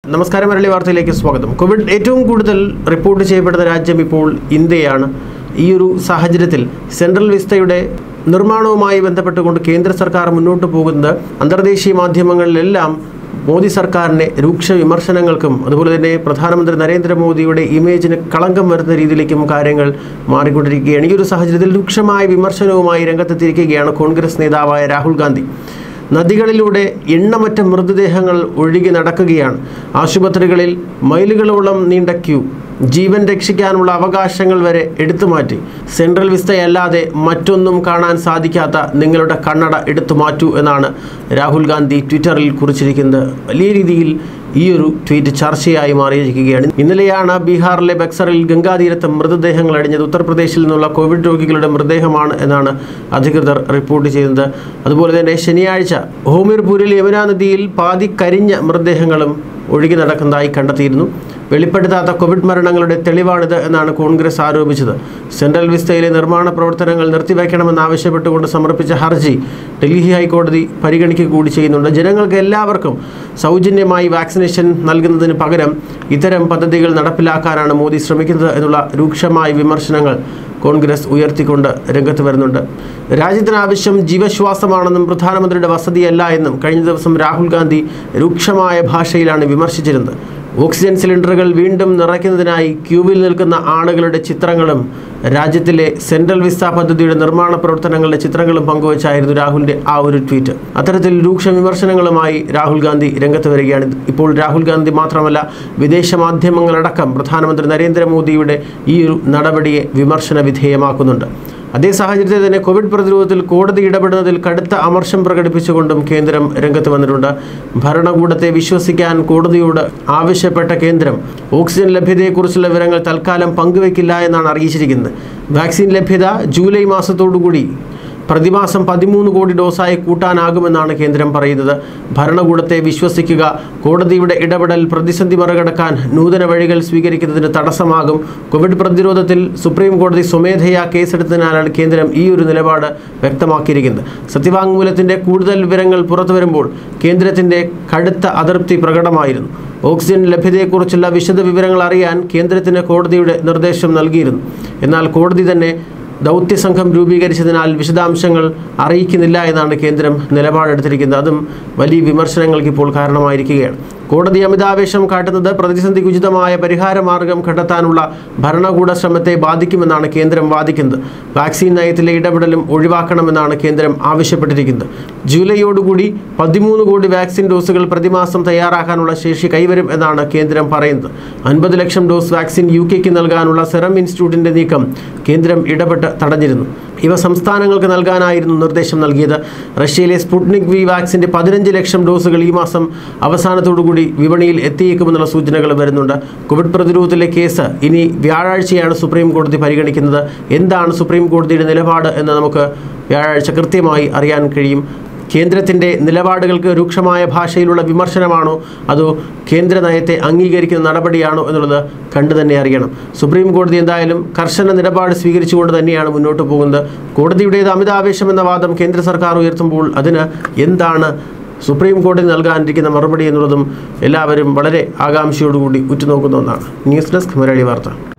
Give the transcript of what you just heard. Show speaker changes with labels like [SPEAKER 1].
[SPEAKER 1] നമസ്കാരം മരളി വാർത്തയിലേക്ക് സ്വാഗതം കോവിഡ് ഏറ്റവും കൂടുതൽ റിപ്പോർട്ട് ചെയ്യപ്പെടുന്ന രാജ്യം ഇപ്പോൾ ഇന്ത്യയാണ് ഈ ഒരു സാഹചര്യത്തിൽ സെൻട്രൽ വിസ്തയുടെ നിർമ്മാണവുമായി ബന്ധപ്പെട്ടുകൊണ്ട് കേന്ദ്ര സർക്കാർ മുന്നോട്ട് പോകുന്നത് അന്തർദേശീയ മാധ്യമങ്ങളിലെല്ലാം മോദി സർക്കാരിനെ രൂക്ഷ വിമർശനങ്ങൾക്കും അതുപോലെ തന്നെ പ്രധാനമന്ത്രി നരേന്ദ്രമോദിയുടെ ഇമേജിന് കളങ്കം വരുന്ന രീതിയിലേക്കും കാര്യങ്ങൾ മാറിക്കൊണ്ടിരിക്കുകയാണ് ഈ ഒരു സാഹചര്യത്തിൽ രൂക്ഷമായ വിമർശനവുമായി രംഗത്തെത്തിയിരിക്കുകയാണ് കോൺഗ്രസ് നേതാവായ രാഹുൽ ഗാന്ധി നദികളിലൂടെ എണ്ണമറ്റ മൃതദേഹങ്ങൾ ഒഴുകി നടക്കുകയാണ് ആശുപത്രികളിൽ മൈലുകളോളം നീണ്ട ക്യൂ ജീവൻ രക്ഷിക്കാനുള്ള അവകാശങ്ങൾ വരെ എടുത്തുമാറ്റി സെൻട്രൽ വിസ്തയല്ലാതെ മറ്റൊന്നും കാണാൻ സാധിക്കാത്ത നിങ്ങളുടെ കണ്ണട എടുത്തു മാറ്റൂ എന്നാണ് രാഹുൽ ഗാന്ധി ട്വിറ്ററിൽ കുറിച്ചിരിക്കുന്നത് വലിയ രീതിയിൽ ഈ ഒരു ട്വീറ്റ് ചർച്ചയായി മാറിയിരിക്കുകയാണ് ഇന്നലെയാണ് ബീഹാറിലെ ബക്സറിൽ ഗംഗാതീരത്ത് മൃതദേഹങ്ങൾ അടിഞ്ഞത് ഉത്തർപ്രദേശിൽ നിന്നുള്ള കോവിഡ് രോഗികളുടെ മൃതദേഹമാണ് എന്നാണ് അധികൃതർ റിപ്പോർട്ട് ചെയ്യുന്നത് അതുപോലെ തന്നെ ശനിയാഴ്ച ഹോമിർപൂരിൽ യമുനാ നദിയിൽ പാതി കരിഞ്ഞ മൃതദേഹങ്ങളും ഒഴുകി നടക്കുന്നതായി കണ്ടെത്തിയിരുന്നു വെളിപ്പെടുത്താത്ത കോവിഡ് മരണങ്ങളുടെ തെളിവാണിത് എന്നാണ് കോൺഗ്രസ് ആരോപിച്ചത് സെൻട്രൽ വിസ്തയിലെ നിർമ്മാണ പ്രവർത്തനങ്ങൾ നിർത്തിവെക്കണമെന്ന് ആവശ്യപ്പെട്ടുകൊണ്ട് സമർപ്പിച്ച ഹർജി ഡൽഹി ഹൈക്കോടതി പരിഗണിക്കുക കൂടി ചെയ്യുന്നുണ്ട് ജനങ്ങൾക്ക് എല്ലാവർക്കും സൗജന്യമായി വാക്സിനേഷൻ നൽകുന്നതിന് പകരം ഇത്തരം പദ്ധതികൾ നടപ്പിലാക്കാനാണ് മോദി ശ്രമിക്കുന്നത് എന്നുള്ള രൂക്ഷമായ വിമർശനങ്ങൾ കോൺഗ്രസ് ഉയർത്തിക്കൊണ്ട് രംഗത്ത് വരുന്നുണ്ട് രാജ്യത്തിന് ആവശ്യം ജീവശ്വാസമാണെന്നും പ്രധാനമന്ത്രിയുടെ വസതിയല്ല എന്നും കഴിഞ്ഞ ദിവസം രാഹുൽ ഗാന്ധി രൂക്ഷമായ ഭാഷയിലാണ് വിമർശിച്ചിരുന്നത് ഓക്സിജൻ സിലിണ്ടറുകൾ വീണ്ടും നിറയ്ക്കുന്നതിനായി ക്യൂവിൽ നിൽക്കുന്ന ആളുകളുടെ ചിത്രങ്ങളും രാജ്യത്തിലെ സെൻട്രൽ വിസ പദ്ധതിയുടെ നിർമ്മാണ പ്രവർത്തനങ്ങളുടെ ചിത്രങ്ങളും പങ്കുവച്ചായിരുന്നു രാഹുലിന്റെ ആ ഒരു ട്വീറ്റ് അത്തരത്തിൽ രൂക്ഷ വിമർശനങ്ങളുമായി രാഹുൽ ഗാന്ധി രംഗത്ത് വരികയാണ് ഇപ്പോൾ രാഹുൽ ഗാന്ധി മാത്രമല്ല വിദേശ മാധ്യമങ്ങളടക്കം പ്രധാനമന്ത്രി നരേന്ദ്രമോദിയുടെ ഈ ഒരു നടപടിയെ വിമർശന വിധേയമാക്കുന്നുണ്ട് അതേ സാഹചര്യത്തിൽ തന്നെ കോവിഡ് പ്രതിരോധത്തിൽ കോടതി ഇടപെടുന്നതിൽ കടുത്ത അമർഷം പ്രകടിപ്പിച്ചുകൊണ്ടും കേന്ദ്രം രംഗത്ത് വന്നിട്ടുണ്ട് ഭരണകൂടത്തെ വിശ്വസിക്കാൻ കോടതിയോട് ആവശ്യപ്പെട്ട കേന്ദ്രം ഓക്സിജൻ ലഭ്യതയെക്കുറിച്ചുള്ള വിവരങ്ങൾ തൽക്കാലം പങ്കുവയ്ക്കില്ല എന്നാണ് അറിയിച്ചിരിക്കുന്നത് വാക്സിൻ ലഭ്യത ജൂലൈ മാസത്തോടുകൂടി പ്രതിമാസം പതിമൂന്ന് കോടി ഡോസായി കൂട്ടാനാകുമെന്നാണ് കേന്ദ്രം പറയുന്നത് ഭരണകൂടത്തെ വിശ്വസിക്കുക കോടതിയുടെ ഇടപെടൽ പ്രതിസന്ധി മറികടക്കാൻ നൂതന വഴികൾ സ്വീകരിക്കുന്നതിന് തടസ്സമാകും കോവിഡ് പ്രതിരോധത്തിൽ സുപ്രീം കോടതി സ്വമേധയാ കേസെടുത്തതിനാലാണ് കേന്ദ്രം ഈ ഒരു നിലപാട് വ്യക്തമാക്കിയിരിക്കുന്നത് സത്യവാങ്മൂലത്തിൻ്റെ കൂടുതൽ വിവരങ്ങൾ പുറത്തു വരുമ്പോൾ കേന്ദ്രത്തിൻ്റെ കടുത്ത അതൃപ്തി പ്രകടമായിരുന്നു ഓക്സിജൻ ലഭ്യതയെക്കുറിച്ചുള്ള വിശദ വിവരങ്ങൾ അറിയാൻ കേന്ദ്രത്തിന് കോടതിയുടെ നിർദ്ദേശം നൽകിയിരുന്നു എന്നാൽ കോടതി തന്നെ ദൗത്യസംഘം രൂപീകരിച്ചതിനാൽ വിശദാംശങ്ങൾ അറിയിക്കുന്നില്ല എന്നാണ് കേന്ദ്രം നിലപാടെടുത്തിരിക്കുന്നത് അതും വലിയ വിമർശനങ്ങൾക്ക് ഇപ്പോൾ കാരണമായിരിക്കുകയാണ് കോടതി അമിതാവേശം കാട്ടുന്നത് പ്രതിസന്ധിക്ക് ഉചിതമായ പരിഹാര മാർഗം കണ്ടെത്താനുള്ള ഭരണകൂട ശ്രമത്തെ ബാധിക്കുമെന്നാണ് കേന്ദ്രം വാദിക്കുന്നത് വാക്സിൻ നയത്തിലെ ഇടപെടലും ഒഴിവാക്കണമെന്നാണ് കേന്ദ്രം ആവശ്യപ്പെട്ടിരിക്കുന്നത് ജൂലൈയോടുകൂടി പതിമൂന്ന് കോടി വാക്സിൻ ഡോസുകൾ പ്രതിമാസം തയ്യാറാക്കാനുള്ള ശേഷി കൈവരും എന്നാണ് കേന്ദ്രം പറയുന്നത് അൻപത് ലക്ഷം ഡോസ് വാക്സിൻ യു കെക്ക് നൽകാനുള്ള സെറം ഇൻസ്റ്റിറ്റ്യൂട്ടിന്റെ നീക്കം കേന്ദ്രം ഇടപെട്ട് തടഞ്ഞിരുന്നു ഇവ സംസ്ഥാനങ്ങൾക്ക് നൽകാനായിരുന്നു നിർദ്ദേശം നൽകിയത് റഷ്യയിലെ സ്പുട്നിക് വി വാക്സിന്റെ പതിനഞ്ച് ലക്ഷം ഡോസുകൾ ഈ മാസം അവസാനത്തോടുകൂടി വിപണിയിൽ എത്തിയേക്കുമെന്നുള്ള സൂചനകൾ വരുന്നുണ്ട് കോവിഡ് പ്രതിരോധത്തിലെ കേസ് ഇനി വ്യാഴാഴ്ചയാണ് സുപ്രീം കോടതി പരിഗണിക്കുന്നത് എന്താണ് സുപ്രീം കോടതിയുടെ നിലപാട് എന്ന് നമുക്ക് വ്യാഴാഴ്ച കൃത്യമായി അറിയാൻ കഴിയും കേന്ദ്രത്തിൻ്റെ നിലപാടുകൾക്ക് രൂക്ഷമായ ഭാഷയിലുള്ള വിമർശനമാണോ അതോ കേന്ദ്ര നയത്തെ അംഗീകരിക്കുന്ന നടപടിയാണോ എന്നുള്ളത് കണ്ടു തന്നെ അറിയണം സുപ്രീം കോടതി എന്തായാലും കർശന നിലപാട് സ്വീകരിച്ചുകൊണ്ട് തന്നെയാണ് മുന്നോട്ട് പോകുന്നത് കോടതിയുടേത് അമിതാവേശം എന്ന വാദം കേന്ദ്ര സർക്കാർ ഉയർത്തുമ്പോൾ അതിന് എന്താണ് സുപ്രീം കോടതി നൽകാനിരിക്കുന്ന മറുപടി എന്നുള്ളതും എല്ലാവരും വളരെ ആകാംക്ഷയോടുകൂടി ഉറ്റുനോക്കുന്ന ഒന്നാണ് ന്യൂസ് ഡെസ്ക് മലയാളി വാർത്ത